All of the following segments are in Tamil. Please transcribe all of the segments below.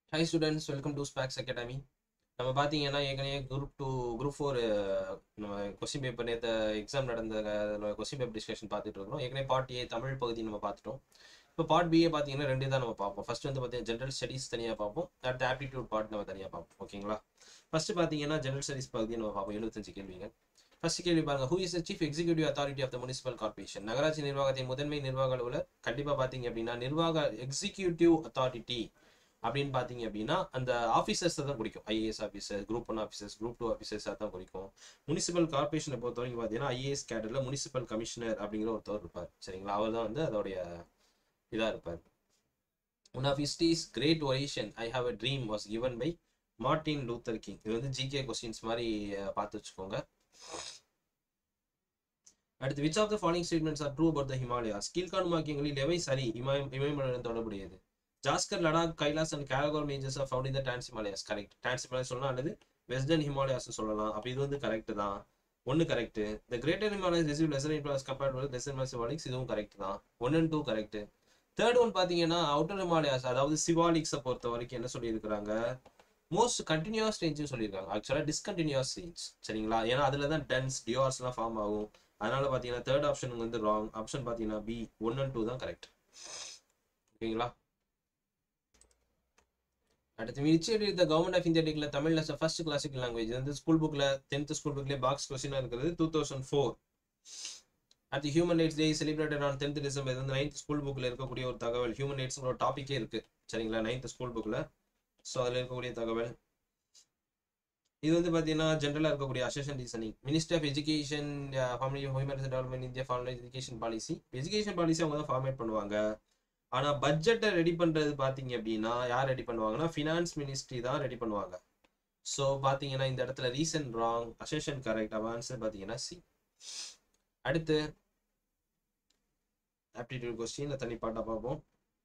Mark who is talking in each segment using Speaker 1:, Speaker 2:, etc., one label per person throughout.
Speaker 1: ஹை ஸ்டூடெண்ட்ஸ் வெல்கம் டு ஸ்பாக்ஸ் அகாடமி நம்ம பார்த்தீங்கன்னா ஏற்கனவே குரூப் டூ குரூப் ஃபோர் நம்ம கொஸ்டின் பேப்பர் நேற்று எக்ஸாம் நடந்த கொஸ்டின் பேப்பர் டிஸ்கஷன் பார்த்துட்டு இருக்கோம் ஏற்கனவே பார்ட் ஏ தமிழ் பகுதி நம்ம பார்த்துட்டோம் இப்போ பார்ட் பிஏ பார்த்தீங்கன்னா ரெண்டு தான் நம்ம பார்ப்போம் ஃபர்ஸ்ட் வந்து பார்த்தீங்கன்னா ஜென்ரல் ஸ்டடீஸ் தனியாக பார்ப்போம் அடுத்த ஆப்டிடியூட் பார்ட் நம்ம தனியாக பார்ப்போம் ஓகேங்களா ஃபர்ஸ்ட் பார்த்தீங்கன்னா ஜென்ரல் ஸ்டடீஸ் பகுதி நம்ம பார்ப்போம் எழுபத்தஞ்சு கேள்விகள் ஃபர்ஸ்ட் கேள்வி பாருங்க who is chief executive authority of the municipal corporation நகராட்சி நிர்வாகத்தின் முதன்மை நிர்வாக அலுவலர் கண்டிப்பாக பார்த்தீங்க அப்படின்னா நிர்வாக எக்ஸிக்யூட்டிவ் அத்தாரிட்டி அப்படின்னு பார்த்தீங்க அப்படின்னா அந்த ஆஃபீஸர்ஸ் தான் குறிக்கும் IAS officer group one officers group two officers தான் குறிக்கும் முனிசிபல் கார்பரேஷனை பொறுத்த வரைக்கும் பார்த்தீங்கன்னா ஐஏஎஸ் கேடரில் முனிசிபல் கமிஷனர் அப்படிங்கிற ஒருத்தர் இருப்பார் சரிங்களா அவர் தான் வந்து அதோடைய இதாக இருப்பார் one of history's great oration I have a dream was given by Martin Luther King இது வந்து ஜிகே கொஸ்டின்ஸ் மாதிரி பார்த்து வச்சுக்கோங்க அடுத்து which of the following statements are true about the Himalayas கீழ்காணும் வாக்கியங்களில் எவை சரி இமயம் இமயமலையுடன் தொடர்புடையது Zanskar Ladakh Kailash and Karakoram majors of found இந்த trans Himalayas correct trans Himalayas சொல்லலாம் அல்லது வெஸ்டர்ன் ஹிமாலயாஸ் சொல்லலாம் அப்போ இது வந்து கரெக்ட் தான் ஒன்று correct the greater Himalayas receive lesser influx compared with lesser Shivaliks இதுவும் கரெக்ட் தான் one and two correct third one பார்த்தீங்கன்னா அவுட்டர் ஹிமாலயாஸ் அதாவது சிவாலிக்ஸை பொறுத்த வரைக்கும் என்ன சொல்லியிருக்கிறாங்க மோஸ்ட் கண்டினியூஸ் ரேஞ்சும் சொல்லியிருக்காங்க ஆக்சுவலாக டிஸ்கண்டினியூஸ் ரேஞ்ச் சரிங்களா ஏன்னா அதில் தான் டென்ஸ் டியோர்ஸ்லாம் ஃபார்ம் ஆகும் அதனால பார்த்தீங்கன்னா தேர்ட் ஆப்ஷன் வந்து ராங் ஆப்ஷன் பார்த்தீங்கன்னா பி ஒன் அண்ட் டூ தான் கரெக்ட் ஓகேங்களா அடுத்து which the government of India டிக்ல Tamil as first classical language வந்து ஸ்கூல் புக்ல டென்த் ஸ்கூல் புக்லேயே பாக்ஸ் கொஸ்டினாக இருக்கிறது டூ தௌசண்ட் ஃபோர் அடுத்து human rights day celebrated on tenth December இது வந்து நைன்த் ஸ்கூல் புக்கில் இருக்கக்கூடிய ஒரு தகவல் ஹியூமன் ரைட்ஸ்ங்கிற ஒரு டாப்பிக்கே இருக்கு சரிங்களா நைன்த் ஸ்கூல் புக்கில் ஸோ அதில் இருக்கக்கூடிய தகவல் இது வந்து பார்த்தீங்கன்னா ஜென்ரலாக இருக்கக்கூடிய assertion reasoning minister of education family human development India formal education policy education policy அவங்க தான் ஃபார்மேட் பண்ணுவாங்க ஆனால் பட்ஜெட்டை ரெடி பண்ணுறது பார்த்தீங்க அப்படின்னா யார் ரெடி பண்ணுவாங்கன்னா ஃபினான்ஸ் மினிஸ்ட்ரி தான் ரெடி பண்ணுவாங்க ஸோ பார்த்தீங்கன்னா இந்த இடத்துல reason wrong assertion correct answer பார்த்தீங்கன்னா சி அடுத்து ஆப்டிடியூட் கொஸ்டின் தனி பாட்டா பார்ப்போம்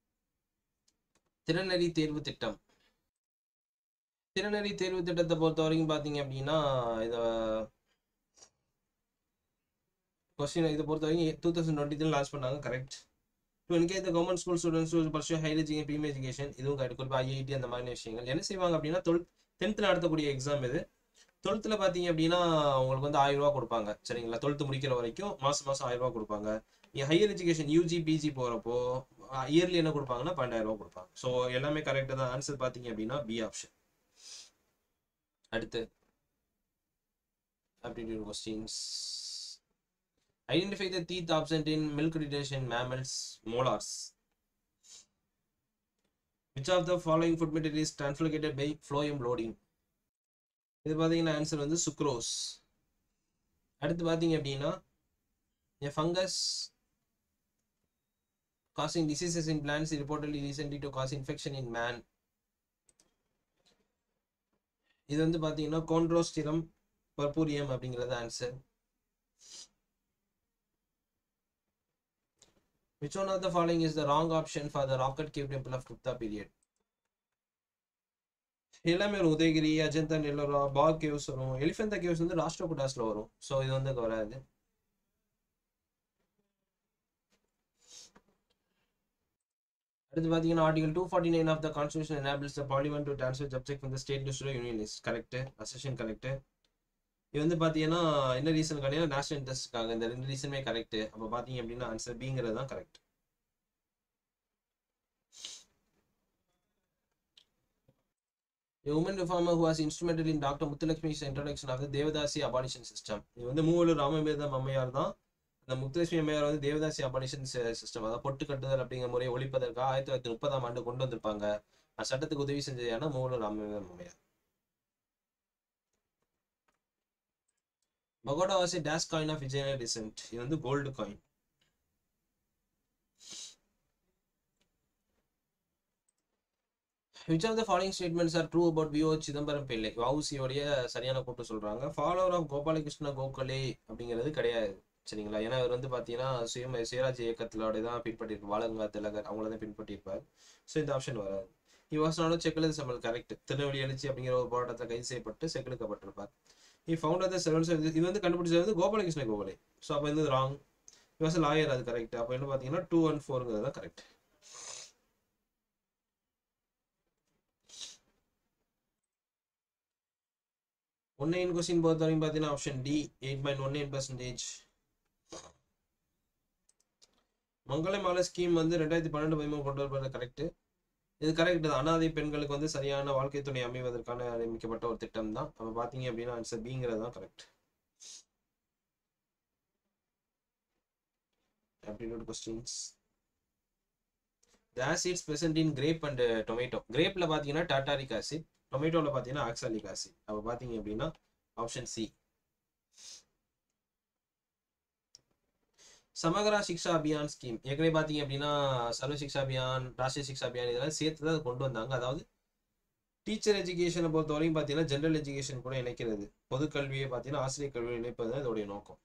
Speaker 1: திறனறி தேர்வு திட்டம் திறனறி தேர்வு திட்டத்தை பொறுத்த வரைக்கும் பார்த்தீங்க அப்படின்னா இதை கொஸ்டின் இதை பொறுத்த வரைக்கும் two thousand twenty three launch பண்ணாங்க correct to engage the government school students to pursue higher education premier education இதுவும் கரெக்ட் குறிப்பாக ஐஐடி அந்த மாதிரி விஷயங்கள் என்ன செய்வாங்க அப்படின்னா டுவெல்த் டென்த்தில் நடத்தக்கூடிய எக்ஸாம் இது டுவெல்த்தில் பார்த்தீங்க அப்படின்னா உங்களுக்கு வந்து ஆயிரம் ரூபா கொடுப்பாங்க சரிங்களா டுவெல்த்து முடிக்கிற வரைக்கும் மாதம் மாதம் ஆயிரம் ரூபா கொடுப்பாங்க நீங்கள் ஹையர் எஜுகேஷன் யூஜி பிஜி போகிறப்போ இயர்லி என்ன கொடுப்பாங்கன்னா பன்னெண்டாயிரம் ரூபா கொடுப்பாங்க ஸோ எல்லாமே கரெக்டாக தான் ஆன்சர் பார்த்தீங்க அப்படின்னா பி ஆப்ஷன் அடுத்து aptitude questions identify the teeth absent in milk retention mammals molars which of the following food material is translocated by phloem loading இது பார்த்தீங்கன்னா ஆன்சர் வந்து சுக்ரோஸ் அடுத்து பார்த்தீங்க அப்படின்னா a fungus causing diseases in plants reportedly recently to cause infection in man இது வந்து பார்த்தீங்கன்னா கோண்ட்ரோஸ்டிரம் பர்பூரியம் அப்படிங்கிறது answer Which one of the following is the wrong option for the rocket cave temple of Gupta period? எல்லாமே வரும் உதயகிரி அஜந்தா நெல்லூரா பாக் கேவ்ஸ் வரும் எலிஃபென்டா கேவ்ஸ் வந்து ராஷ்டிரகுடாஸ்ல வரும் ஸோ இது வந்து வராது அடுத்து பார்த்தீங்கன்னா article two forty nine of the constitution enables the parliament to transfer subject from the state to union list correct assertion correct இது வந்து பார்த்தீங்கன்னா என்ன ரீசன் கிடையாது நேஷனல் இன்ட்ரெஸ்ட்காக இந்த ரெண்டு ரீசனுமே கரெக்ட் அப்போ பார்த்தீங்க அப்படின்னா ஆன்சர் பிங்கிறது தான் correct A woman reformer who was instrumental in Dr. Muthulakshmi's introduction of the Devadasi abolition system. இது வந்து மூவலூர் ராமபேதம் அம்மையார் தான் இந்த முத்துலட்சுமி அம்மையார் வந்து தேவதாசி அபாலிஷன் சிஸ்டம் அதாவது பொட்டு கட்டுதல் அப்படிங்கிற முறையை ஒழிப்பதற்காக ஆயிரத்தி தொள்ளாயிரத்தி முப்பதாம் ஆண்டு கொண்டு வந்திருப்பாங்க அந்த சட்டத்துக்கு உதவி செஞ்சதுனா மூவலூர் ராமபேதம் அம்மையார் pagoda was a dash coin of Vijayanagar descent இது வந்து gold coin which of the following statements are true about VO Chidambaram Pillai வவுசியோடைய சரியான கூட்டு சொல்றாங்க ஃபாலோவர் ஆஃப் கோபாலகிருஷ்ண கோகலே அப்படிங்கிறது கிடையாது சரிங்களா ஏன்னா இவர் வந்து பார்த்தீங்கன்னா சுய சுயராஜ் இயக்கத்திலோட தான் பின்பற்றிருப்பார் பாலகங்கா திலகர் அவங்கள தான் பின்பற்றியிருப்பார் ஸோ இந்த ஆப்ஷன் வராது இவாசனோட செக்கலது சம்பள் கரெக்ட் திருநெல்வேலி எழுச்சி அப்படிங்கிற ஒரு போராட்டத்தில் கைது செய்யப்பட்டு செக்கலுக்கப்பட்டிருப்பார் இ ஃபவுண்ட் த செவன் இது வந்து கண்டுபிடிச்சது வந்து கோபாலகிருஷ்ண கோகலே ஸோ அப்போ வந்து ராங் இவாஸ் லாயர் அது கரெக்ட் அப்போ என்ன பார்த்தீங்கன்னா டூ ஒன் ஃபோருங்கிறது தான் கரெக்ட் ஒன் நைன் கொஸ்டின் பொறுத்த வரைக்கும் பார்த்தீங்கன்னா option D eight point one nine percentage Mangala Malai scheme வந்து ரெண்டாயிரத்தி பன்னெண்டு பதிமூணு கொண்டு வரப்படுறது கரெக்ட் இது கரெக்ட் தான் அனாதை பெண்களுக்கு வந்து சரியான வாழ்க்கை துணை அமைவதற்கான நியமிக்கப்பட்ட ஒரு திட்டம் தான் அப்போ பார்த்தீங்க அப்படின்னா ஆன்சர் பிங்கிறது தான் correct aptitude questions the acids present in grape and uh, tomato grapeல பாத்தீங்கன்னா டாட்டாரிக் ஆசிட் டொமேட்டோல பாத்தீங்கன்னா ஆக்சாலிக் ஆசிட் அப்ப பாத்தீங்க அப்படின்னா option C Samagra Shiksha Abhiyan scheme ஏற்கனவே பாத்தீங்க அப்படின்னா சர்வ சிக்ஷா அபியான் ராஷ்டிரிய சிக்ஷா அபியான் இதெல்லாம் சேர்த்து தான் கொண்டு வந்தாங்க அதாவது டீச்சர் எஜுகேஷனை பொறுத்த வரைக்கும் பார்த்தீங்கன்னா ஜென்ரல் எஜுகேஷன் கூட இணைக்கிறது பொது கல்வியை பார்த்தீங்கன்னா ஆசிரியர் கல்வியை இணைப்பது தான் இதோடைய நோக்கம்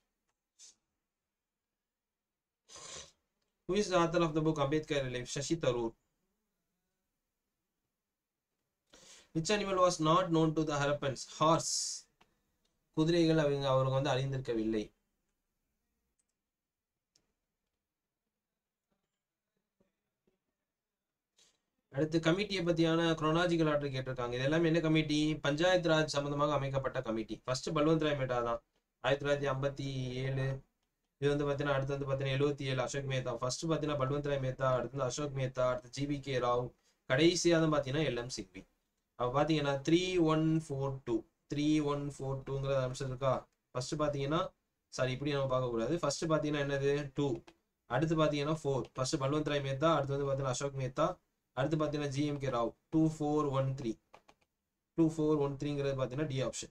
Speaker 1: Who is the author of the book Ambedkar Life? Shashi Tharoor. Which animal was not known to the Harappans? Horse. குதிரைகள் அவங்க அவருக்கு வந்து அறிந்திருக்கவில்லை அடுத்து கமிட்டியை பத்தியான குரோனாலஜிக்கல் ஆர்டர் கேட்டிருக்காங்க இது எல்லாமே என்ன கமிட்டி பஞ்சாயத்து ராஜ் சம்பந்தமாக அமைக்கப்பட்ட கமிட்டி ஃபர்ஸ்ட் பல்வந்த் ராய் மேட்டா தான் ஆயிரத்தி தொள்ளாயிரத்தி ஐம்பத்தி ஏழு இது வந்து பார்த்தீங்கன்னா அடுத்து வந்து பார்த்தீங்கன்னா எழுபத்தி ஏழு அசோக் மேத்தா ஃபர்ஸ்ட் பார்த்தீங்கன்னா பல்வந்த் ராய் மேத்தா அடுத்து அசோக் மேத்தா அடுத்து ஜிபி கே ராவ் கடைசியாக தான் பார்த்தீங்கன்னா எல்எம் சிக்வி அப்போ பார்த்தீங்கன்னா three one four two three one four டூங்கிற அம்சம் இருக்கா ஃபர்ஸ்ட் பார்த்தீங்கன்னா சாரி இப்படி நம்ம பார்க்கக்கூடாது ஃபர்ஸ்ட் பார்த்தீங்கன்னா என்னது டூ அடுத்து பார்த்தீங்கன்னா ஃபோர் ஃபர்ஸ்ட் பல்வந்த் ராய் மேத்தா அடுத்து வந்து பார்த்தீங்கன்னா அசோக் மேத்தா அடுத்து பார்த்தீங்கன்னா GM K Rao two four one three two four one த்ரீங்கிறது பார்த்தீங்கன்னா டி ஆப்ஷன்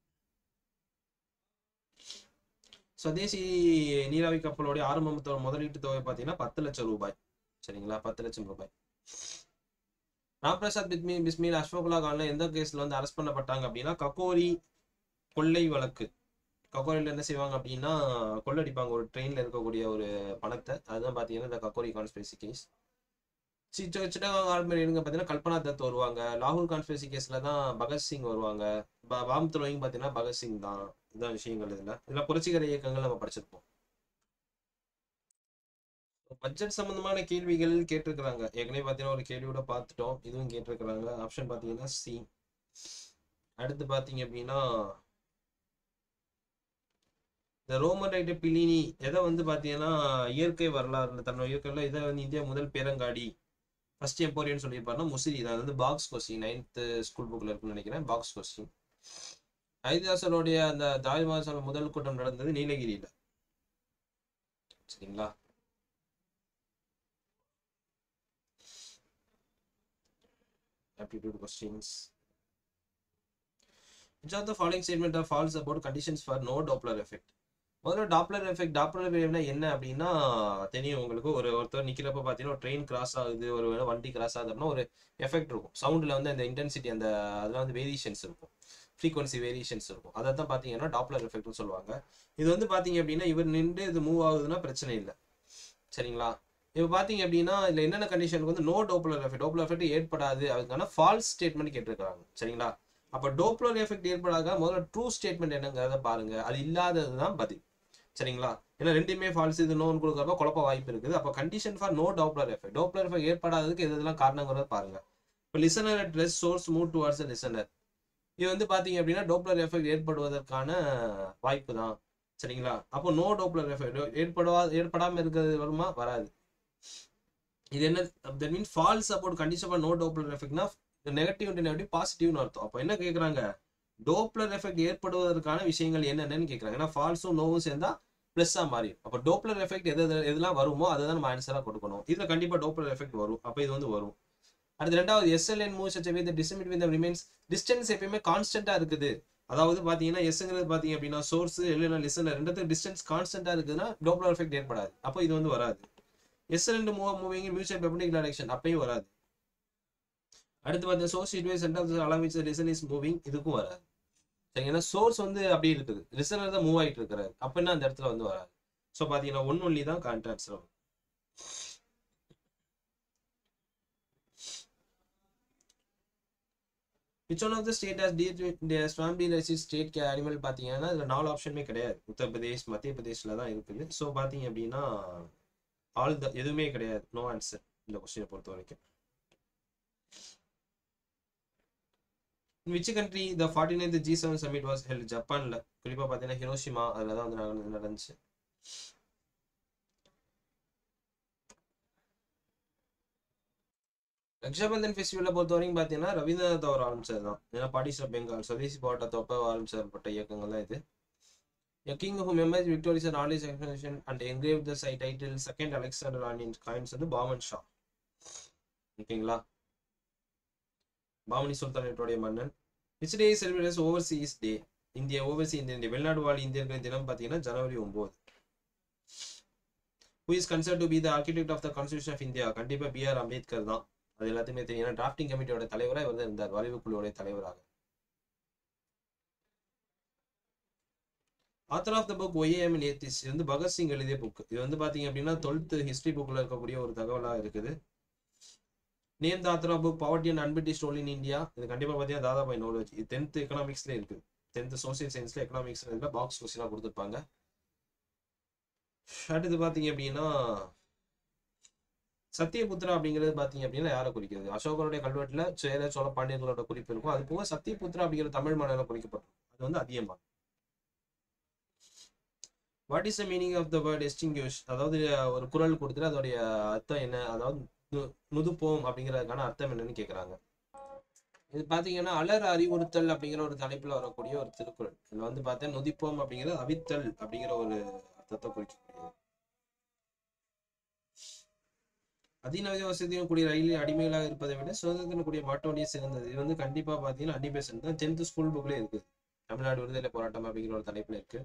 Speaker 1: சுதேசி நீராவி கப்பலோடைய ஆரம்ப முதலீட்டு தொகை பார்த்தீங்கன்னா பத்து லட்சம் ரூபாய் சரிங்களா பத்து லட்சம் ரூபாய் ராம்பிரசாத் பிஸ்மி பிஸ்மில் அஸ்வகுலா கான்ல எந்த கேஸ்ல வந்து அரெஸ்ட் பண்ணப்பட்டாங்க அப்படின்னா கக்கோரி கொள்ளை வழக்கு கக்கோரியில் என்ன செய்வாங்க அப்படின்னா கொள்ளடிப்பாங்க ஒரு ட்ரெயினில் இருக்கக்கூடிய ஒரு பணத்தை அதுதான் பார்த்தீங்கன்னா இந்த Kakori conspiracy case Chittagong army எடுங்க பார்த்தீங்கன்னா கல்பனா தத் வருவாங்க லாகூர் கான்ஸ்பிரசி கேஸில் தான் பகத்சிங் வருவாங்க பாம் துரோயிங் பார்த்தீங்கன்னா பகத்சிங் தான் இதான் விஷயங்கள் இதில் இதில் புரட்சிகர இயக்கங்கள் நம்ம படிச்சிருப்போம் பட்ஜெட் சம்பந்தமான கேள்விகள் கேட்டிருக்கிறாங்க ஏற்கனவே பார்த்தீங்கன்னா ஒரு கேள்வியோட பார்த்துட்டோம் இதுவும் கேட்டிருக்கிறாங்க ஆப்ஷன் பார்த்தீங்கன்னா சி அடுத்து பார்த்தீங்க அப்படின்னா இந்த ரோமன் ரைட்டு பிலினி எதை வந்து பார்த்தீங்கன்னா இயற்கை வரலாறு தன்னோட இயற்கையில் இதை வந்து இந்தியா முதல் பேரங்காடி ஃபர்ஸ்ட் எம்போரியன் சொல்லியிருப்பாருன்னா முசிறி தான் வந்து பாக்ஸ் கொஸ்டின் நைன்த்து ஸ்கூல் புக்கில் இருக்குன்னு நினைக்கிறேன் பாக்ஸ் கொஸ்டின் ஐதிதாசருடைய அந்த தாய்வாசன முதல் கூட்டம் நடந்தது நீலகிரியில் சரிங்களா aptitude questions which of the following statement are false about conditions for no doppler effect முதல்ல டாப்லர் எஃபெக்ட் டாப்லர் வேவ்னா என்ன அப்படின்னா தெரியும் உங்களுக்கு ஒரு ஒருத்தர் நிக்கிறப்ப பார்த்தீங்கன்னா ஒரு ட்ரெயின் கிராஸ் ஆகுது ஒரு வண்டி கிராஸ் ஆகுது அப்படின்னா ஒரு எஃபெக்ட் இருக்கும் சவுண்டில் வந்து அந்த இன்டென்சிட்டி அந்த அதில் வந்து வேரியேஷன்ஸ் இருக்கும் ஃப்ரீக்வன்சி வேரியேஷன்ஸ் இருக்கும் அதை தான் பார்த்தீங்கன்னா டாப்லர் எஃபெக்ட்னு சொல்லுவாங்க இது வந்து பார்த்தீங்க அப்படின்னா இவர் நின்று இது மூவ் ஆகுதுன்னா பிரச்சனை இல்லை சரிங்களா இப்போ பார்த்தீங்க அப்படின்னா இதில் என்னென்ன கண்டிஷனுக்கு வந்து no doppler effect doppler effect ஏற்படாது அதுக்கான ஃபால்ஸ் ஸ்டேட்மெண்ட் கேட்டிருக்காங்க சரிங்களா அப்போ டோப்லர் எஃபெக்ட் ஏற்படாத முதல்ல ட்ரூ ஸ்டேட்மெண்ட் என்னங்கிறத பாருங்க அது இல்லாதது தான் பதில் சரிங்களா ஏன்னா ரெண்டுமே ஃபால்ஸ் இது நோன் கொடுக்குறப்ப குழப்ப வாய்ப்பு இருக்குது அப்போ condition for no doppler effect doppler effect ஏற்படாததுக்கு எது இதெல்லாம் காரணங்கிறத பாருங்க இப்போ listener at rest source move towards listener இது வந்து பார்த்தீங்க அப்படின்னா டோப்லர் எஃபெக்ட் ஏற்படுவதற்கான வாய்ப்பு தான் சரிங்களா அப்போ நோ டோப்லர் எஃபெக்ட் ஏற்படுவா ஏற்படாமல் இருக்கிறது வருமா வராது இது என்ன that mean false about condition for no doppler எஃபெக்ட்னா நெகட்டிவ் நெகட்டிவ் பாசிட்டிவ்னு அர்த்தம் அப்போ என்ன கேட்குறாங்க டோப்லர் எஃபெக்ட் ஏற்படுவதற்கான விஷயங்கள் என்னென்னு கேட்குறாங்க ஏன்னா ஃபால்ஸும் நோவும் சேர்ந்தா ப்ளஸ்ஸாக மாறி அப்போ டோப்லர் எஃபெக்ட் எது எதெல்லாம் வருமோ அதை தான் நம்ம ஆன்சராக கொடுக்கணும் இதில் கண்டிப்பாக டோப்லர் எஃபெக்ட் வரும் அப்போ இது வந்து வரும் அடுத்து ரெண்டாவது S L and move such with distance with remains distance எப்பயுமே கான்ஸ்டன்ட்டாக இருக்குது அதாவது பார்த்தீங்கன்னா எஸ்ங்கிறது பார்த்தீங்க அப்படின்னா சோர்ஸ் இல்லைன்னா லிசனர் ரெண்டுத்துக்கு டிஸ்டன்ஸ் கான்ஸ்டன்ட்டாக இருக்குதுன்னா டோப்லர் எஃபெக்ட் ஏற்படாது அப்போ இது வந்து வராது S L move moving mutual perpendicular direction அப்பயும் வராது அடுத்து பார்த்தீங்கன்னா சோர்ஸ் இட்வே centre of along which listen is moving இதுக்கும் வராது சரிங்கன்னா சோர்ஸ் வந்து அப்படி இருக்குது லிசனர் தான் மூவ் ஆகிட்டு இருக்கிறாரு அப்படின்னா அந்த இடத்துல வந்து வராது ஸோ பார்த்தீங்கன்னா ஒன் ஒன்லி தான் கான்டாக்ட்ஸ் வரும் which one of the state has the swampy ரெசிஸ் ஸ்டேட் அனிமல் பார்த்தீங்கன்னா இதில் நாலு ஆப்ஷனுமே கிடையாது உத்தரப்பிரதேஷ் மத்திய பிரதேஷில் தான் இருக்குது ஸோ பார்த்தீங்க அப்படின்னா ஆல் த எதுவுமே கிடையாது நோ ஆன்சர் இந்த கொஸ்டினை பொறுத்த வரைக்கும் which country the forty ninth G seven summit was held ஜப்பான்ல குறிப்பா பாத்தீங்கன்னா ஹிரோஷிமா அதுல தான் வந்து நடந்து- நடந்துச்சு ரக்ஷாபந்தன் ஃபெஸ்டிவலை பொறுத்த வரைக்கும் பார்த்தீங்கன்னா ரவீந்திரநாத் அவர் ஆரம்பிச்சது தான் ஏன்னா பாடிஸ் ஆஃப் பெங்கால் சுதேசி போராட்டத்தப்ப ஆரம்பிச்சப்பட்ட இயக்கங்கள் தான் இது A king who memorized victorious and knowledge explanation and engraved the site title second Alexander on in coins வந்து பாமன் ஷா ஓகேங்களா பாமனி சுல்தானேட்டோடைய மன்னன் விச் டே செலிபிரேட்ஸ் ஓவர்சீஸ் டே இந்திய ஓவர்சி இந்தியன் டே வெளிநாடு வாழ் இந்தியர்களின் தினம் பார்த்தீங்கன்னா ஜனவரி ஒன்பது who is considered to be the architect of the constitution of India கண்டிப்பா பி ஆர் அம்பேத்கர் தான் அது எல்லாத்துக்குமே தெரியும் ஏன்னா டிராஃப்டிங் கமிட்டியோட தலைவராக இவர் தான் இருந்தார் வரைவு குழுவோட தலைவராக author of the book YAM ஏத்திஸ் இது வந்து பகத்சிங் எழுதிய புக் இது வந்து பாத்தீங்க அப்படின்னா டுவெல்த் ஹிஸ்டரி புக்ல இருக்கக்கூடிய ஒரு தகவலா இருக்குது name the author of book poverty and அன்பிட்டி ஸ்டோல் இன் இந்தியா இது கண்டிப்பா பாத்தீங்கன்னா தாதாபாய் நாலேஜ் இது டென்த் எக்கனாமிக்ஸ்ல இருக்கு டென்த் சோசியல் சயின்ஸ்ல எக்கனாமிக்ஸ் இதுல பாக்ஸ் கொஸ்டினா கொடுத்துருப்பாங்க அடுத்து பாத்தீங்க அப்படின்னா சத்தியபுத்திரா அப்படிங்கிறது பாத்தீங்க அப்படின்னா யாரை குறிக்கிறது அசோகருடைய கல்வெட்டுல சேர சோழ பாண்டியர்களோட குறிப்பு இருக்கும் அது போக சத்தியபுத்திரா அப்படிங்கிற தமிழ் மன்னனை குறிக்கப்படும் அது வந்து அதிகமா what is the meaning of the word extinguish அதாவது அஹ், ஒரு குரல் கொடுத்துட்டு அதோடைய அர்த்தம் என்ன அதாவது நு- நுதுப்போம் அப்படிங்கிறதுக்கான அர்த்தம் என்னன்னு கேக்குறாங்க இது பாத்தீங்கன்னா அலர் அறிவுறுத்தல் அப்படிங்கிற ஒரு தலைப்புல வரக்கூடிய ஒரு திருக்குறள் இதுல வந்து பார்த்தா நுதிப்போம் அப்படிங்கிறது அவித்தல் அப்படிங்கிற ஒரு அர்த்தத்தை குறிக்கக்கூடியது அதிநவீன வசதியும் கூடிய ரயிலில் அடிமைகளாக இருப்பதை விட சுதந்திரம் கூடிய மாட்டோடைய சிறந்தது இது வந்து கண்டிப்பா பாத்தீங்கன்னா அன்னிபேசன் தான் டென்த் ஸ்கூல் புக்ல இருக்கு தமிழ்நாடு விடுதலை போராட்டம் அப்படிங்கிற ஒரு தலைப்புல இருக்கு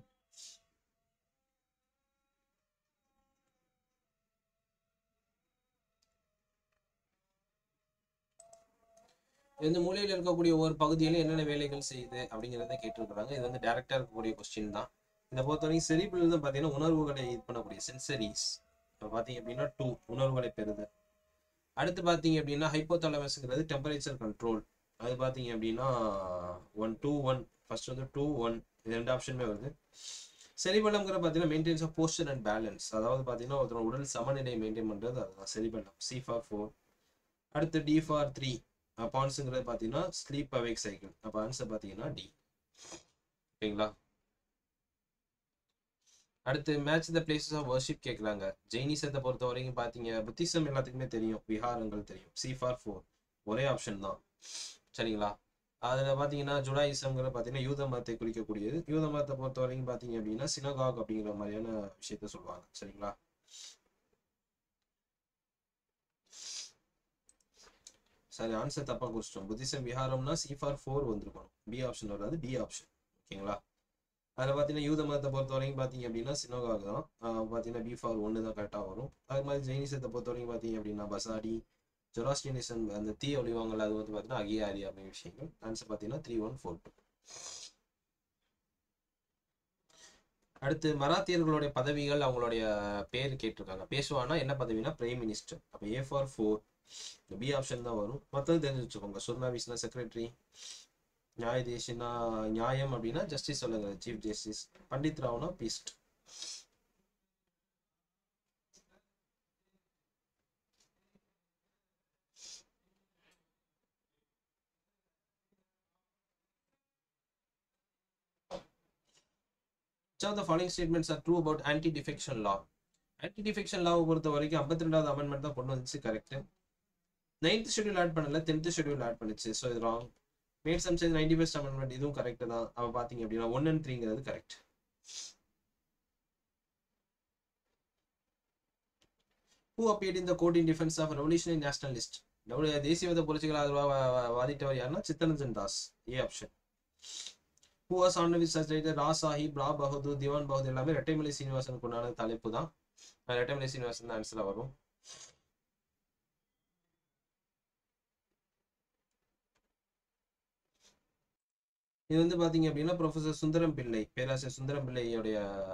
Speaker 1: இந்த மூலையில் இருக்கக்கூடிய ஒவ்வொரு பகுதியிலும் என்னென்ன வேலைகள் செய்யுது அப்படிங்கிறத கேட்டிருக்கிறாங்க இது வந்து டைரக்டா இருக்கக்கூடிய கொஸ்டின் தான் இதை பொறுத்தவரைக்கும் செரிபிள் தான் பார்த்தீங்கன்னா உணர்வுகளை இது பண்ணக்கூடிய சென்சரிஸ் இப்போ பார்த்தீங்க அப்படின்னா டூ உணர்வுகளை பெறுது அடுத்து பார்த்தீங்க அப்படின்னா ஹைப்போதாலமஸ்ங்கிறது டெம்பரேச்சர் கண்ட்ரோல் அது பார்த்தீங்க அப்படின்னா ஒன் டூ ஒன் ஃபர்ஸ்ட் வந்து டூ ஒன் இது ரெண்டு ஆப்ஷனுமே வருது செரிபலம்ங்கிற பார்த்தீங்கன்னா maintains of posture and balance அதாவது பார்த்தீங்கன்னா ஒருத்தர் உடல் சமநிலை மெயின்டைன் பண்ணுறது அதுதான் செரிபலம் சி ஃபார் ஃபோர் அடுத்து டி ஃபார் த்ரீ பான்ஸுங்கிறது பார்த்தீங்கன்னா ஸ்லீப் அவேக் சைக்கிள் அப்போ ஆன்சர் பார்த்தீங்கன்னா டி ஓகேங்களா அடுத்து match the places of worship கேட்குறாங்க ஜெயினிசத்தை பொறுத்த வரைக்கும் பார்த்தீங்க புத்திசம் எல்லாத்துக்குமே தெரியும் விஹாரங்கள் தெரியும் சி ஃபார் ஃபோர் ஒரே ஆப்ஷன் தான் சரிங்களா அதில் பார்த்தீங்கன்னா ஜுடாயிசம்ங்கிற பார்த்தீங்கன்னா யூத மதத்தை குறிக்கக்கூடியது யூத மதத்தை பொறுத்த வரைக்கும் பார்த்தீங்க அப்படின்னா சினகாக் அப்படிங்கிற மாதிரியான விஷயத்த சொல்லுவாங்க சரிங்களா சரி ஆன்சர் தப்பா குறிச்சிட்டோம் புத்திசம் விஹாரம்னா சி ஃபார் ஃபோர் வந்திருக்கணும் பி ஆப்ஷன் வராது டி ஆப்ஷன் ஓகேங்களா அதில் பார்த்தீங்கன்னா யூத மதத்தை பொறுத்த வரைக்கும் பார்த்தீங்க அப்படின்னா சினோகாக் தான் ஆஹ் பார்த்தீங்கன்னா பி ஃபார் ஒன்று தான் கரெக்டாக வரும் அது மாதிரி ஜெயினிசத்தை பொறுத்த வரைக்கும் பார்த்தீங்க அப்படின்னா பசாடி ஜொராஸ்டியனிசம் அந்த தீ ஒளிவாங்கல் அது வந்து பார்த்தீங்கன்னா அகியாரி அப்படிங்கிற விஷயங்கள் ஆன்சர் பார்த்தீங்கன்னா த்ரீ ஒன் ஃபோர் டூ அடுத்து மராத்தியர்களுடைய பதவிகள் அவங்களுடைய பேர் கேட்டிருக்காங்க பேசுவானா என்ன பதவினா பிரைம் மினிஸ்டர் அப்போ ஏ ஃபார் ஃபோர் இந்த பி ஆப்ஷன் தான் வரும் மற்றது தெரிஞ்சு வச்சுக்கோங்க சுர்னாவிஸ்னா செக்ரட்டரி நியாயதேசினா நியாயம் அப்படின்னா ஜஸ்டிஸ் சொல்லுங்க சீஃப் ஜஸ்டிஸ் பண்டித் ராவ்னா பீஸ்ட் Which of the following statements are true about anti-defection law? anti-defection law பொறுத்த வரைக்கும் ஐம்பத்தி ரெண்டாவது அமெண்ட்மெண்ட் தான் கொண்டு வந்துச்சு கரெக்ட் நைன்த் ஷெட்யூல் ஆட் பண்ணல டென்த் ஷெட்யூல் ஆட் பண்ணுச்சு ஸோ இது wrong made some change ninety first amendment இதுவும் கரெக்ட் தான் அவ பாத்தீங்க அப்படின்னா ஒன் அண்ட் த்ரீங்கிறது correct who appeared in the court in defense of revolutionary nationalist நம்முடைய தேசியவாத புரட்சிகள் ஆதரவாக வா- வா- வாதிட்டவர் யாருன்னா Chittaranjan Das A option who was on with such writer Rao Sahib Rao Bahadur Diwan Bahadur எல்லாமே ரெட்டைமலை சீனிவாசனுக்கு உண்டான தலைப்பு தான் ரெட்டைமலை சீனிவாசன் தான் ஆன்சரா வரும் இது வந்து பாத்தீங்க அப்படின்னா ப்ரொஃபசர் சுந்தரம் பிள்ளை பேராசிரியர் சுந்தரம் பிள்ளையோடைய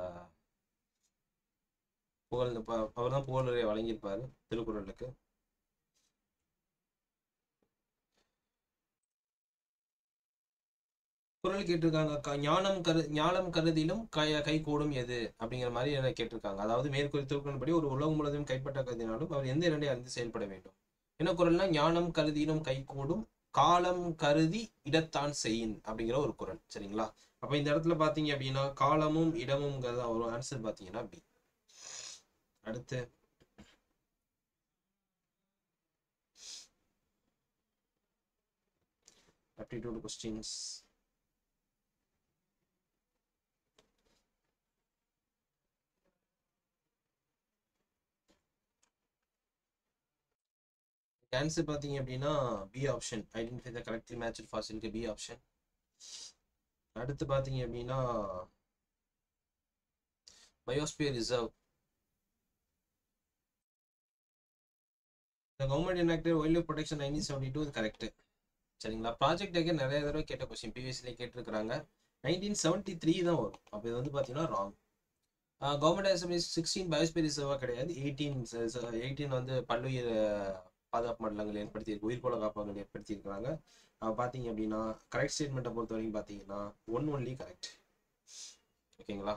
Speaker 1: புகழ் அவர் தான் புகழுரை வழங்கியிருப்பாரு திருக்குறளுக்கு குரல் கேட்டிருக்காங்க க- ஞானம் கரு ஞானம் கருதிலும் கை கை கூடும் எது அப்படிங்கிற மாதிரி என்ன கேட்டிருக்காங்க அதாவது மேற்கூறிய திருக்குறளின்படி ஒரு உலகம் முழுவதும் கைப்பற்ற கருதினாலும் அவர் எந்த இரண்டை அறிந்து செயல்பட வேண்டும் என்ன குரல்னா ஞானம் கருதினும் கை கூடும் காலம் கருதி இடத்தான் செய்யின் அப்படிங்கிற ஒரு குரல் சரிங்களா அப்ப இந்த இடத்துல பாத்தீங்க அப்படின்னா காலமும் இடமும்ங்கிறத வரும் ஆன்சர் பாத்தீங்கன்னா பி அடுத்து aptitude questions ஆன்சர் பார்த்தீங்க அப்படின்னா B option identify the correctly match ஃபாசிலுக்கு பி ஆப்ஷன் அடுத்து பார்த்தீங்க அப்படின்னா பயோஸ்பியர் ரிசர்வ் இந்த government enacted wild life protection nineteen seventy two இது கரெக்ட் சரிங்களா ப்ராஜெக்ட் அகே நிறைய தடவை கேட்ட கொஸ்டின் ப்ரீவியஸ்லேயே கேட்டிருக்கிறாங்க நைன்டீன் செவன்டி த்ரீ தான் வரும் அப்போ இது வந்து பார்த்தீங்கன்னா wrong government assembly sixteen biosphere ரிசர்வாக கிடையாது எயிட்டீன் எயிட்டீன் வந்து பல்லுயிர் பாதுகாப்பு மண்டலங்கள் ஏற்படுத்தி உயிர்கோள காப்பகங்கள் ஏற்படுத்தி இருக்கிறாங்க பார்த்தீங்க அப்படின்னா கரெக்ட் ஸ்டேட்மெண்ட்டை பொறுத்த வரைக்கும் பார்த்தீங்கன்னா ஒன் ஒன்லி கரெக்ட் ஓகேங்களா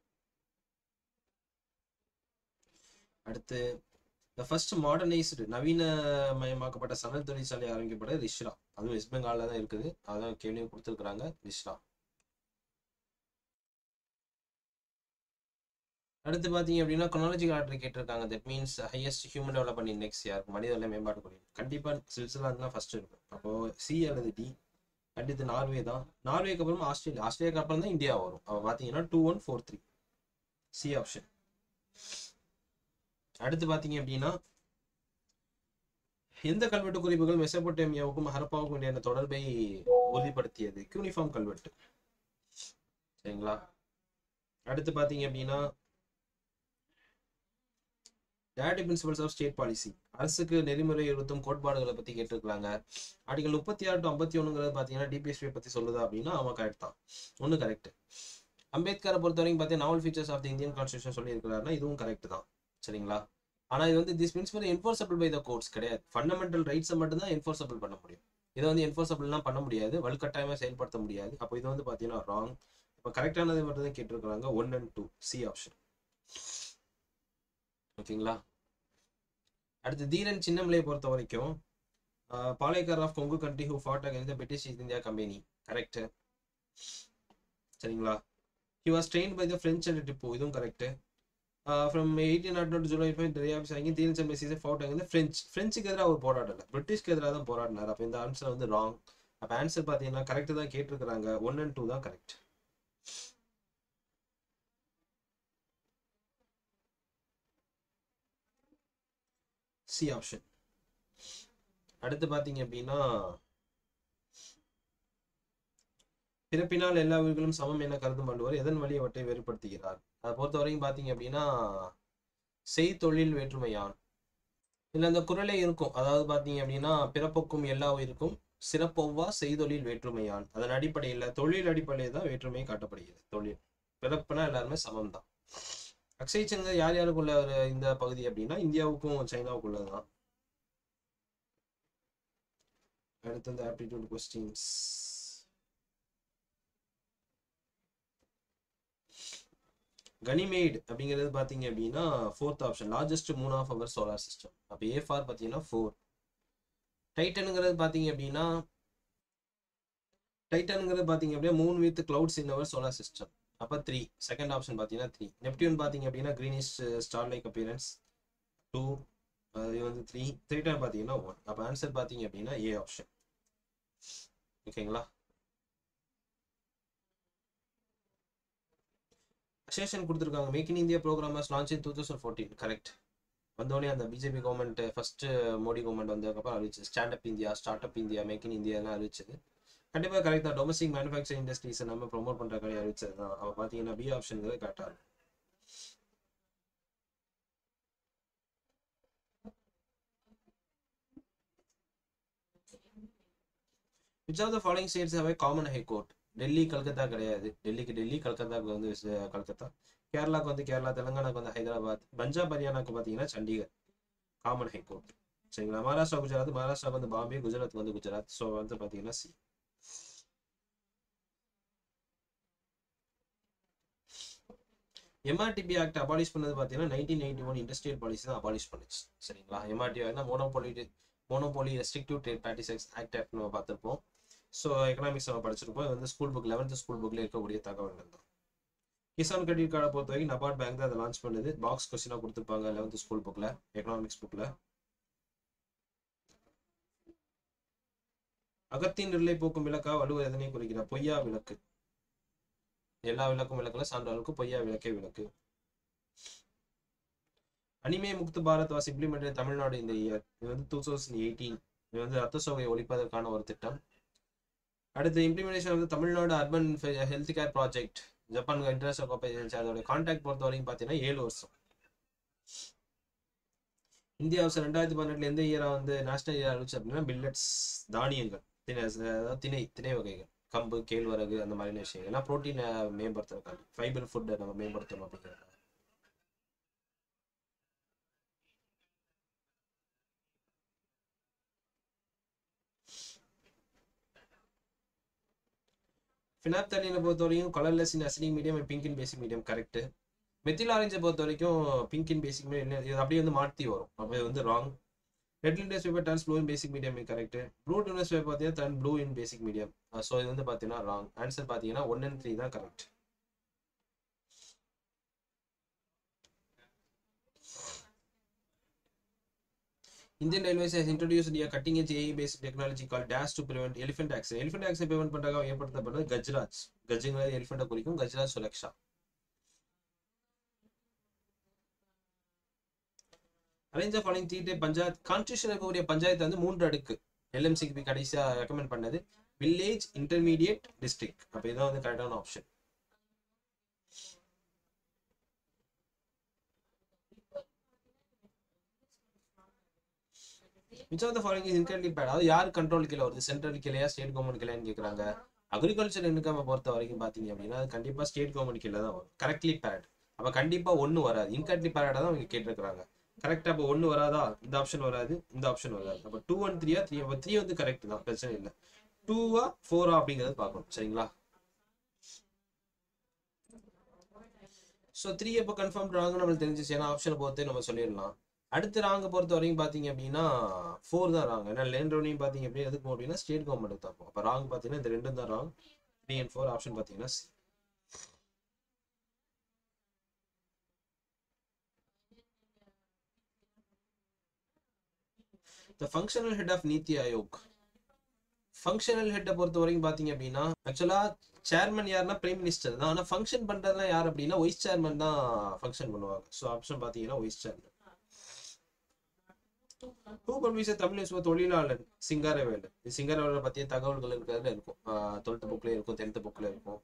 Speaker 1: அடுத்து த ஃபர்ஸ்ட் மாடர்னைஸ்டு நவீனமயமாக்கப்பட்ட சணல் தொழிற்சாலை ஆரம்பிக்கப்பட்ட ரிஷ்ரா அதுவும் வெஸ்ட் பெங்காலில் தான் இருக்குது அதான் கேள்வியும் கொடுத்துருக்குறாங்க ரிஷ்ரா அடுத்து பார்த்தீங்க அப்படின்னா கொனாலஜிக்கல் ஆர்டர் கேட்டிருக்காங்க that means highest human development index யாருக்கு மனிதவள மேம்பாட்டு குறி கண்டிப்பாக சுவிட்சர்லாந்து தான் ஃபர்ஸ்ட் இருக்கும் அப்போ சி அல்லது டி அடுத்து நார்வே தான் நார்வேக்கு அப்புறம் ஆஸ்திரேலியா ஆஸ்திரேலியாக்கு அப்புறம் தான் இந்தியா வரும் அப்போ பார்த்தீங்கன்னா two one four three C option அடுத்து பார்த்தீங்க அப்படின்னா எந்த கல்வெட்டு குறிப்புகள் மெசபோட்டேமியாவுக்கும் ஹரப்பாவுக்கும் இடையான தொடர்பை உறுதிப்படுத்தியது யூனிஃபார்ம் கல்வெட்டு சரிங்களா அடுத்து பார்த்தீங்க அப்படின்னா directive principles of state policy அரசுக்கு நெறிமுறை எழுத்தும் கோட்பாடுகளை பத்தி கேட்டிருக்காங்க ஆர்டிகல் முப்பத்தி ஆறு டு ஐம்பத்தி ஒண்ணுங்கிறது பாத்தீங்கன்னா டிபிஎஸ்பி பத்தி சொல்லுதா அப்படின்னா அவன் கரெக்ட் தான் ஒன்று கரெக்ட் அம்பேத்கரை பொறுத்த வரைக்கும் பார்த்தீங்கன்னா novel features of the Indian constitution சொல்லியிருக்கிறாருன்னா இதுவும் கரெக்ட் தான் சரிங்களா ஆனா இது வந்து this principle enforceable by the courts கிடையாது ஃபண்டமெண்டல் ரைட்ஸை மட்டும் தான் என்ஃபோர்சபிள் பண்ண முடியும் இதை வந்து என்ஃபோர்சபிள்லாம் பண்ண முடியாது வலுக்கட்டாயமா செயல்படுத்த முடியாது அப்போ இது வந்து பாத்தீங்கன்னா ராங் இப்போ கரெக்டானதை மட்டும் தான் கேட்டிருக்கிறாங்க one and two C option ஓகேங்களா அடுத்து தீரன் சின்னமலையை பொறுத்த வரைக்கும் Palegar of Kongu country who fought against British East India Company correct சரிங்களா he was train by the French and Tipu இதுவும் கரெக்ட் ஃப்ரம் எயிட்டீன் நாட் நோட் ஜூலை ஃபைவ் டெரியாபிஸ் வாங்கி தீரன் சின்னமலை சீசன் ஃபவுட் அகேன்ஸ்ட் ஃப்ரெஞ்ச் ஃப்ரெஞ்சுக்கு எதிராக அவர் போராடல பிரிட்டிஷ்க்கு எதிராக தான் போராடினார் அப்போ இந்த ஆன்சர் வந்து ராங் அப்போ ஆன்சர் பார்த்தீங்கன்னா கரெக்ட் தான் கேட்டிருக்கிறாங்க ஒன் அண்ட் டூ தான் கரெக்ட் சி ஆப்ஷன் அடுத்து பார்த்தீங்க அப்படின்னா பிறப்பினால் எல்லா உயிர்களும் சமம் என கருதும் வள்ளுவர் எதன் வழி அவற்றை வேறுபடுத்துகிறார் அதை பொறுத்த வரைக்கும் பார்த்தீங்க அப்படின்னா செய்தொழில் வேற்றுமையான் இதில் அந்த குரலே இருக்கும் அதாவது பார்த்தீங்க அப்படின்னா பிறப்புக்கும் எல்லா உயிருக்கும் சிறப்பொவ்வா செய்தொழில் வேற்றுமையான் அதன் அடிப்படையில் தொழில் அடிப்படையில் தான் வேற்றுமை காட்டப்படுகிறது தொழில் பிறப்புனா எல்லாருமே சமம் தான் அக்ஷய் சந்திர யார் யாருக்குள்ள ஒரு இந்த பகுதி அப்படின்னா இந்தியாவுக்கும் சைனாவுக்குள்ளது தான் அடுத்து இந்த ஆப்டிடியூட் கொஸ்டின்ஸ் கனிமேட் அப்படிங்கிறது பார்த்தீங்க அப்படின்னா fourth option largest moon of our solar system அப்போ ஏ ஃபார் பார்த்தீங்கன்னா ஃபோர் டைட்டனுங்கிறது பார்த்தீங்க அப்படின்னா டைட்டனுங்கிறது பார்த்தீங்க அப்படின்னா மூணு with clouds in our solar system அப்போ த்ரீ செகண்ட் ஆப்ஷன் பார்த்தீங்கன்னா த்ரீ நெப்டியூன் பார்த்தீங்க அப்படின்னா greenish star like appearance two இது வந்து த்ரீ த்ரீ டைம் பார்த்தீங்கன்னா ஒன் அப்போ ஆன்சர் பார்த்தீங்க அப்படின்னா ஏ ஆப்ஷன் ஓகேங்களா அசேஷன் கொடுத்துருக்காங்க make in India programmers launch in two thousand fourteen correct வந்தோடனே அந்த BJP government first Modi government வந்ததுக்கப்புறம் அறிவிச்சு stand up India start up India make in இந்தியாலாம் அறிவிச்சது கண்டிப்பாக கரெக்ட் தான் டொமஸ்டிக் மேனுஃபேக்சரிங் இண்டஸ்ட்ரீஸை நம்ம ப்ரொமோட் பண்ணுற கடை அறிவிச்சது தான் அவள் பார்த்தீங்கன்னா பி ஆப்ஷனுங்கிறது கரெக்டாக இருக்கும் which of the following states have common high court Delhi Calcutta கிடையாது டெல்லிக்கு டெல்லி கல்கத்தாக்கு வந்து கல்கத்தா கேரளாக்கு வந்து கேரளா தெலுங்கானாக்கு வந்து ஹைதராபாத் பஞ்சாப் ஹரியானாக்கு பார்த்தீங்கன்னா சண்டிகர் காமன் ஹை கோர்ட் சரிங்களா மகாராஷ்டிரா குஜராத் மகாராஷ்டிராக்கு வந்து பாம்பே குஜராத் வந்து குஜராத் ஸோ வந்து பார்த்தீங்கன்னா சி எம்ஆர்டிபி ஆக்ட் அபாலிஷ் பண்ணது பார்த்தீங்கன்னா nineteen ninety one industrial policy தான் அபாலிஷ் பண்ணுச்சு சரிங்களா எம்ஆர்டி ஆக்ட்னா monopoly monopoly restrictive trade practices act act நம்ம பார்த்துருப்போம் ஸோ எக்கனாமிக்ஸ் நம்ம படிச்சிருப்போம் இது வந்து ஸ்கூல் புக் லெவன்த் ஸ்கூல் புக்கில் இருக்கக்கூடிய தகவல்கள் தான் கிசான் கிரெடிட் கார்டை பொறுத்த வரைக்கும் நபார்ட் பேங்க் தான் அதை லான்ச் பண்ணுது பாக்ஸ் கொஸ்டினாக கொடுத்துருப்பாங்க லெவன்த் ஸ்கூல் புக்கில் எக்கனாமிக்ஸ் புக்கில் அகத்தின் நிலை போக்கும் விளக்கா வலுவ எதனை குறிக்கிற பொய்யா விளக்கு எல்லா விளக்கும் விளக்குல சான்றாளுக்கு பொய்யா விளக்கே விளக்கு anaemia Mukt Bharat was implemented Tamil Nadu இந்த இயர் இது வந்து டூ தௌசண்ட் எயிட்டீன் இது வந்து ரத்த சோகையை ஒழிப்பதற்கான ஒரு திட்டம் அடுத்து இம்ப்ளிமெண்டேஷன் வந்து Tamil Nadu urban health care project Japan international corporation அதோட கான்டாக்ட் பொறுத்த வரைக்கும் பார்த்தீங்கன்னா ஏழு வருஷம் இந்தியா வருஷம் ரெண்டாயிரத்தி பதினெட்டுல எந்த இயரா வந்து நேஷனல் இயர் அறிவிச்சு அப்படின்னா மில்லட்ஸ் தானியங்கள் திணை அதாவது திணை திணை வகைகள் கம்பு கேழ்வரகு அந்த மாதிரியான விஷயங்கள் எல்லாம் ப்ரோட்டீனை மேம்படுத்துறதுக்காண்டி ஃபைபர் ஃபுட்டை நம்ம மேம்படுத்தணும் அப்படிங்கிறது ஃபினாப்தலினை பொறுத்த வரைக்கும் colourless in acidic medium pink in basic medium correct methyl ஆரஞ்சை பொறுத்த வரைக்கும் பிங்க் இன் பேசிக் மீடியம் இது அப்படியே வந்து மாற்றி வரும் அப்போ இது வந்து wrong red news paper turns blue in basic medium correct blue news paper பார்த்தீங்கன்னா turn blue in basic medium so இது வந்து பார்த்தீங்கன்னா ராங் ஆன்சர் பார்த்தீங்கன்னா ஒன் அண்ட் த்ரீ தான் correct Indian Railways has introduced a cutting edge AI based technology called Dash to prevent elephant accident. Elephant accident prevent பண்றதுக்காக ஏற்படுத்தப்பட்டது கஜ்ராஜ் கஜ்ங்கிறது எலிஃபெண்ட்டை குறிக்கும் Gajraj Suraksha arrange following three tier panchayat constitution இருக்கக்கூடிய பஞ்சாயத்து வந்து மூன்று அடுக்கு எல்எம்சிபி கடைசியா ரெக்கமெண்ட் பண்ணது வில்லேஜ் இன்டர்மீடியட் டிஸ்ட்ரிக்ட் அப்ப இதான் வந்து கரெக்டான option which of the following is incorrectly paired அதாவது யார் கண்ட்ரோல் கீழே வருது சென்ட்ரல் கீழேயா ஸ்டேட் கவர்மெண்ட் கீழேன்னு கேட்குறாங்க அக்ரிகல்ச்சர் இன்கம் பொறுத்த வரைக்கும் பார்த்தீங்க அப்படின்னா அது கண்டிப்பாக ஸ்டேட் கவர்மெண்ட் கீழே தான் வரும் கரெக்ட்லி பேட் அப்போ கண்டிப்பாக ஒன்று வராது இன்கரெக்ட்லி பேடாக தான் அவங்க கேட்டிருக்கிறாங்க கரெக்டாக அப்போ ஒன்று வராதா இந்த ஆப்ஷன் வராது இந்த ஆப்ஷன் வராது அப்போ டூ ஒன் த்ரீயா த்ரீ அப்போ த்ரீ வந்து கரெக்ட் தான் பிரச்சனை இல்லை டூவா ஃபோரா அப்படிங்கிறது பார்க்கணும் சரிங்களா ஸோ த்ரீ எப்போ கன்ஃபார்ம் ராங்னு நம்மளுக்கு தெரிஞ்சிச்சு ஏன்னா ஆப்ஷனை பொறுத்தே நம்ம சொல்லிடலாம் அடுத்து ராங்க பொறுத்த வரைக்கும் பார்த்தீங்க அப்படின்னா ஃபோர் தான் ராங் ஏன்னா லேண்ட் ரெவன்யூ பார்த்தீங்க அப்படின்னா எதுக்கு அப்படின்னா ஸ்டேட் கவர்மெண்ட் தான் அப்போ ராங் பார்த்தீங்கன்னா இந்த ரெண்டும் தான் wrong three and four option பார்த்தீங்கன்னா C the functional head of NITI Aayog functional ஹெட்டை பொறுத்த வரைக்கும் பார்த்தீங்க அப்படின்னா ஆக்சுவலாக சேர்மன் யாருன்னா பிரைம் மினிஸ்டர் தான் ஆனால் ஃபங்க்ஷன் பண்ணுறதுலாம் யார் அப்படின்னா வைஸ் சேர்மன் தான் ஃபங்க்ஷன் பண்ணுவாங்க ஸோ ஆப்ஷன் பார்த்தீங்கன்னா vice chairman who publish Tamil news தொழிலாளர் சிங்காரவேலு இது சிங்காரவேலரை பற்றிய தகவல்கள் இருக்கிறதுல இருக்கும் டுவெல்த் புக்ல இருக்கும் டென்த் புக்ல இருக்கும்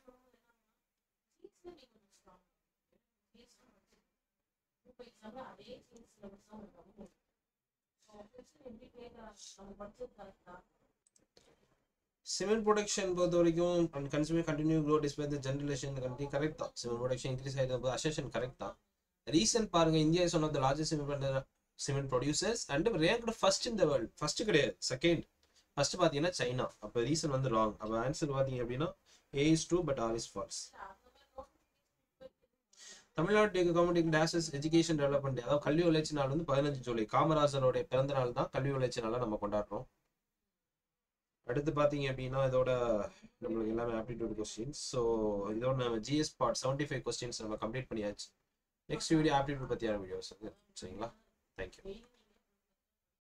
Speaker 1: சிமெண்ட் ப்ரொடக்ஷன் பொறுத்த வரைக்கும் and consumer continue grow display the generation country correct தான் சிமெண்ட் ப்ரொடக்ஷன் இன்க்ரீஸ் ஆகிட்டு அசேஷன் கரெக்ட் தான் ரீசன்ட் பாருங்க India is one of the largest cement cement producers and ranked first இந்த வேர்ல்ட் ஃபர்ஸ்ட் கிடையாது செகண்ட் ஃபர்ஸ்ட் பார்த்தீங்கன்னா சைனா அப்போ ரீசன் வந்து ராங் அப்போ ஆன்சர் பார்த்தீங்க அப்படின்னா A is true but R is false தமிழ்நாட்டு கவர்மெண்ட் டேஷஸ் எஜுகேஷன் டெவலப்மெண்ட் அதாவது கல்வி வளர்ச்சி நாள் வந்து பதினஞ்சு ஜூலை காமராஜருடைய பிறந்த நாள் தான் கல்வி வளர்ச்சி நாளாக நம்ம கொண்டாடுறோம் அடுத்து பார்த்தீங்க அப்படின்னா இதோட நம்மளுக்கு எல்லாமே ஆப்டிடியூட் கொஸ்டின்ஸ் ஸோ இதோட நம்ம GS part seventy five questions நம்ம கம்ப்ளீட் பண்ணியாச்சு நெக்ஸ்ட் வீடியோ ஆப்டிடியூட் பற்றியான வீடியோஸ் சரிங்களா தேங்க்யூ